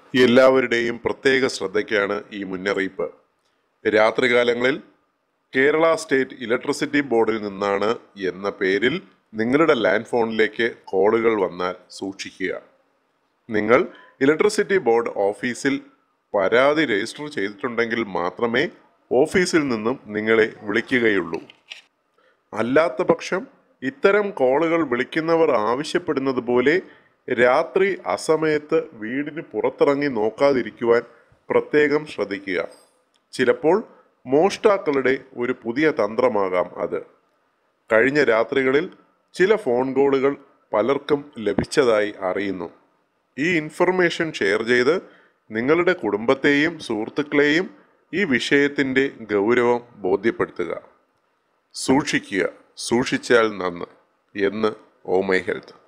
എല്ലാവരുടെയും പ്രത്യേക ശ്രദ്ധയ്ക്കാണ് ഈ മുന്നറിയിപ്പ് രാത്രികാലങ്ങളിൽ കേരള സ്റ്റേറ്റ് ഇലക്ട്രിസിറ്റി ബോർഡിൽ നിന്നാണ് എന്ന പേരിൽ നിങ്ങളുടെ ലാൻഡ് ഫോണിലേക്ക് കോളുകൾ വന്നാൽ സൂക്ഷിക്കുക നിങ്ങൾ ഇലക്ട്രിസിറ്റി ബോർഡ് ഓഫീസിൽ പരാതി രജിസ്റ്റർ ചെയ്തിട്ടുണ്ടെങ്കിൽ മാത്രമേ ഓഫീസിൽ നിന്നും നിങ്ങളെ വിളിക്കുകയുള്ളൂ അല്ലാത്ത പക്ഷം ഇത്തരം കോളുകൾ വിളിക്കുന്നവർ ആവശ്യപ്പെടുന്നത് പോലെ രാത്രി അസമയത്ത് വീടിന് പുറത്തിറങ്ങി നോക്കാതിരിക്കുവാൻ പ്രത്യേകം ശ്രദ്ധിക്കുക ചിലപ്പോൾ മോഷ്ടാക്കളുടെ ഒരു പുതിയ തന്ത്രമാകാം അത് കഴിഞ്ഞ രാത്രികളിൽ ചില ഫോൺ കോളുകൾ പലർക്കും ലഭിച്ചതായി അറിയുന്നു ഈ ഇൻഫർമേഷൻ ഷെയർ ചെയ്ത് നിങ്ങളുടെ കുടുംബത്തെയും സുഹൃത്തുക്കളെയും ഈ വിഷയത്തിൻ്റെ ഗൗരവം ബോധ്യപ്പെടുത്തുക സൂക്ഷിക്കുക സൂക്ഷിച്ചാൽ നന്ന് എന്ന് ഓ മൈ ഹെൽത്ത്